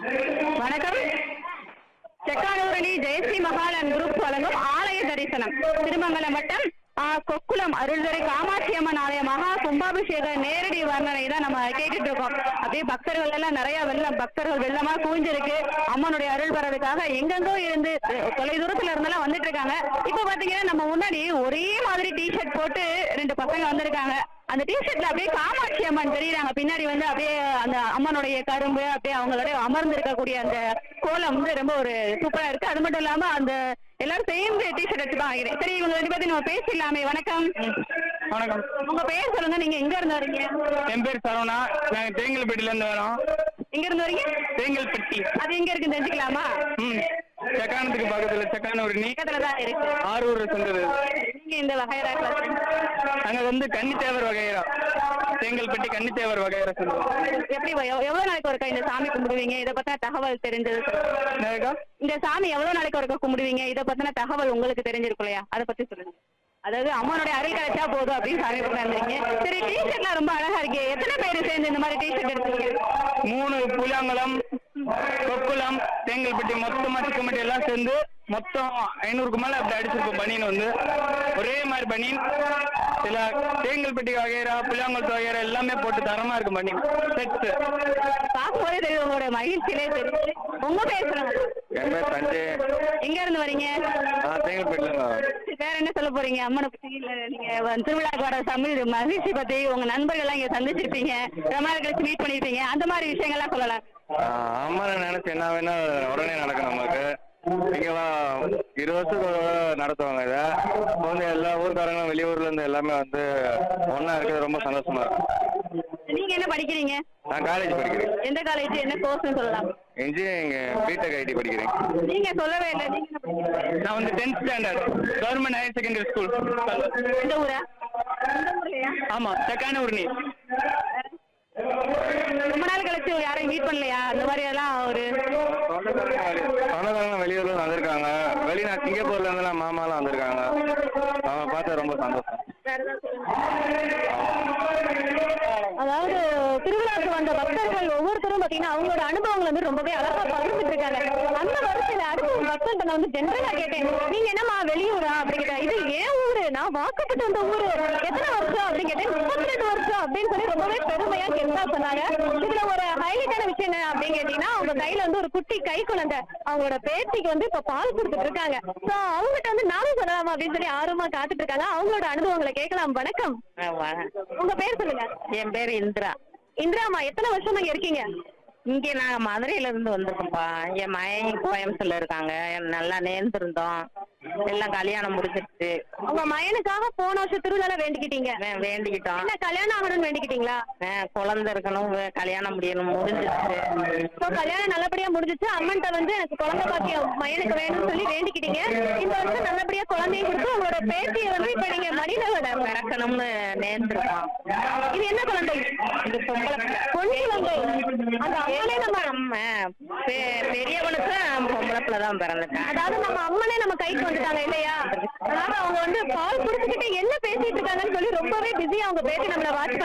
வணக்கம் செக்கானூரணி ஜெயஸ்ரீ மகாலன் குரூப் வழங்கும் ஆலய தரிசனம் திருமங்கலம் வட்டம் ஆ, கொக்குளம் அருள்துறை காமாட்சி அம்மன் ஆலய மகா கும்பாபிஷேக நேரடி வர்ணனை தான் நம்ம கேட்டுட்டு இருக்கோம் அப்படியே பக்தர்கள் எல்லாம் நிறைய வெள்ளம் பக்தர்கள் வெள்ளமா குவிஞ்சிருக்கு அம்மனுடைய அருள் வர்றதுக்காக எங்கெங்கோ இருந்து அஹ், தொலை தூரத்துல இருந்தெல்லாம் வந்துட்டு இருக்காங்க இப்ப பாத்தீங்கன்னா நம்ம முன்னாடி ஒரே மாதிரி டி ஷர்ட் போட்டு ரெண்டு பசங்க வந்திருக்காங்க அந்த டிஷர்ட்ல அப்படியே காமாட்சி அம்மன் தெரியுறாங்க பின்னாடி வந்து அப்படியே அந்த அம்மனுடைய கரும்பு அப்படியே அவங்களோட அமர்ந்து இருக்கக்கூடிய அந்த கோலம் வந்து ரொம்ப ஒரு சூப்பரா இருக்கு அது மட்டும் இல்லாம அந்த எல்லாரும் சேர்ந்து டிஷர்ட் எடுத்து தான் வாங்கிறேன் சரி இவங்க ரெண்டு பேர்த்தையும் நம்ம பேசிடலாமே வணக்கம் வணக்கம் உங்க பேர் சொல்லுங்க நீங்க எங்க இருந்து வரீங்க என் பேர் சரவணா நாங்கள் தேங்கல்பட்டில இருந்து வரோம் எங்க இருந்து வரீங்க தேங்கல்பட்டி அது எங்க இருக்குன்னு தெரிஞ்சுக்கலாமா ம் செக்கானத்துக்கு பக்கத்துல செக்கானூரணி பக்கத்துல தான் இருக்கு ஆரூரை சேர்ந்தது நீங்க இந்த வகையரா கிளாஸ் நாங்கள் வந்து கன்னித்தேவர் வகையரா தேங்கல்பட்டி கன்னித்தேவர் வகையரா சொல்லுவோம் எப்படி எவ்- எவ்வளவு நாளைக்கு ஒருக்கா இந்த சாமி கும்பிடுவீங்க இதை பத்தின தகவல் தெரிஞ்சது சொல்லுங்க. என்னக்கா இந்த சாமி எவ்வளவு நாளைக்கு ஒருக்கா கும்பிடுவீங்க இதை பத்தின தகவல் உங்களுக்கு தெரிஞ்சிருக்கும் இல்லையா அதை பத்தி சொல்லுங்க அதாவது அம்மனுடைய அருள் கிடைச்சா போதும் அப்படின்னு சாமி கொண்டாந்துருங்க சரி டிஷர்ட்லாம் ரொம்ப அழகா இருக்கு எத்தனை பேர் சேர்ந்து இந்த மாதிரி டிஷர்ட் எடுத்தீங்க மூணு புலியாங்குளம் கொக்குளம் தேங்கல்பட்டி மொத்தமா சிக்கம்பட்டி எல்லாம் சேர்ந்து மொத்தம் ஐநூறுக்கு மேல அப்படி அடிச்சிருக்கோம் பனியன் வந்து ஒரே மாதிரி பனியன் சில தேங்கல்பட்டி வகையரா புளியாங்குளத்து வகையரா எல்லாமே போட்டு தரமா இருக்கு பனியன் செட்ஸ் பார்க்கும்போதே தெரியும் உங்களோட மகிழ்ச்சியிலே தெரியும் உங்க பேர் சொல்லுங்க என் பேர் சஞ்சய் எங்க இருந்து வரீங்க நான் தேங்கல்பேட்டில் வேற என்ன சொல்ல போறீங்க அம்மனை பத்தி இல்ல நீங்க வந்து திருவிழாக்கு வர தமிழ் மகிழ்ச்சி பத்தி உங்க நண்பர்கள் எல்லாம் இங்க சந்திச்சிருப்பீங்க ரொம்ப நாள் கழிச்சு மீட் பண்ணிருப்பீங்க அந்த மாதிரி விஷயங்கள்லாம் சொல்லலாம் அம்மனை நினைச்சு என்ன வேணா உடனே நடக்கும் நமக்கு இங்க வா- இரு வருஷத்துக்கு ஒரு தடவை நடத்துவாங்க இதை இப்போ வந்து எல்லா ஊர்க்காரங்களும் வெளியூர்ல இருந்து எல்லாமே வந்து ஒண்ணா இருக்கிறது ரொம்ப சந்தோஷமா இருக்கு நீங்க என்ன படிக்கிறீங்க நான் காலேஜ் படிக்கிறேன் எந்த காலேஜ் என்ன கோர்ஸ்னு சொல்லலாம் இன்ஜினியரிங் பிடெக் ஐடி படிக்கிறேன் நீங்க சொல்லவே இல்லை நீங்க என்ன படிக்கிறீங்க நான் வந்து tenth standard government higher secondary school இந்த ஊரா இந்த ஊர்லயா ஆமா செக்கானூர்னி ரொம்ப நாள் கழிச்சு யாரையும் மீட் பண்ணலையா அந்த மாதிரி எல்லாம் ஒரு சொந்தக்காரங்க வெளியூர்ல இருந்து வந்திருக்காங்க வெளிநாட்டு சிங்கப்பூர்ல இருந்துலாம் மாமாலாம் வந்திருக்காங்க அவங்க பார்த்தா ரொம்ப சந்தோஷம் அதாவது திருவிழாக்கு வந்த பக்தர்கள் ஒவ்வொருத்தரும் பாத்தீங்கன்னா அவங்களோட அனுபவங்கள் வந்து ரொம்பவே அழகா பகிர்ந்துட்டு இருக்காங்க அந்த வரிசையில அடுத்த ஒரு பக்தர்கிட்ட நான் வந்து ஜென்ரலா கேட்டேன் நீங்க என்னம்மா வெளியூரா அப்படின்னு கேட்டேன் இது ஏன் ஊரு நான் வாக்கப்பட்டு வந்த ஊரு எத்தனை வருஷம் அப்படின்னு கேட்டேன் முப்பத்தி ரெண்டு வருஷம் அப்படின்னு சொல்லி ரொம்பவே பெருமையா கெத்தா சொன்னாங்க இதுல ஒரு ஹைலைட்டான விஷயம் என்ன அப்படின்னு கேட்டீங்கன்னா அவங்க கையில வந்து ஒரு குட்டி கை குழந்தை அவங்களோட பேத்திக்கு வந்து இப்ப பால் கொடுத்துட்டு இருக்காங்க சோ அவங்ககிட்ட வந்து நானும் சொல்லலாமா அப்படின்னு சொல்லி ஆர்வமா காத்துட்டு இருக்காங்க அவங்களோட அனுபவங்களை கேட்கலாம் வணக்கம் உங்க பேர் சொல்லுங்க என் பேர் இந்திரா இந்திராமா எத்தனை வருஷம் இங்க இருக்கீங்க இங்க நாங்க மதுரையில இருந்து வந்திருக்கோம்ப்பா என் மகன் கோயம்புத்தூர்ல இருக்காங்க நல்லா நேர்ந்திருந்தோம் எல்லாம் கல்யாணம் முடிஞ்சிருச்சு உங்க மயனுக்காக போன வருஷம் திருவிழால வேண்டிக்கிட்டீங்க வே- வேண்டிக்கிட்டோம் என்ன கல்யாணம் ஆகணும்னு வேண்டிக்கிட்டீங்களா அஹ் குழந்தை இருக்கணும் வே- கல்யாணம் முடியணும் முடிஞ்சிருச்சு இப்போ கல்யாணம் நல்லபடியா முடிஞ்சிச்சு அம்மன்ட்ட வந்து எனக்கு குழந்தை பாக்கியம் மயனுக்கு வேணும்னு சொல்லி வேண்டிக்கிட்டீங்க இந்த வருஷம் நல்லபடியா குழந்தையும் கொடுத்து உங்களோட பேத்தியை வந்து இப்ப நீங்க மடியில விட பிறக்கணும்னு நேர்ந்திருக்கோம் இது என்ன குழந்தை இது பொம்பளை பிள்ளை. பொன் குழந்தை அந்த அம்மனே நம்ம நம்ம பெ- பெரியவனுக்கு பொம்பளை பிள்ளை தான் பிறந்துட்டான் அதாவது நம்ம அம்மனே நம்ம கைக்கு வந்துட்டாங்க இல்லையா அதாவது அவங்க வந்து பால் குடிச்சுக்கிட்டு என்ன பேசிட்டு இருக்காங்கன்னு சொல்லி ரொம்பவே பிஸியா அவங்க பேசி நம்மள வாட்ச்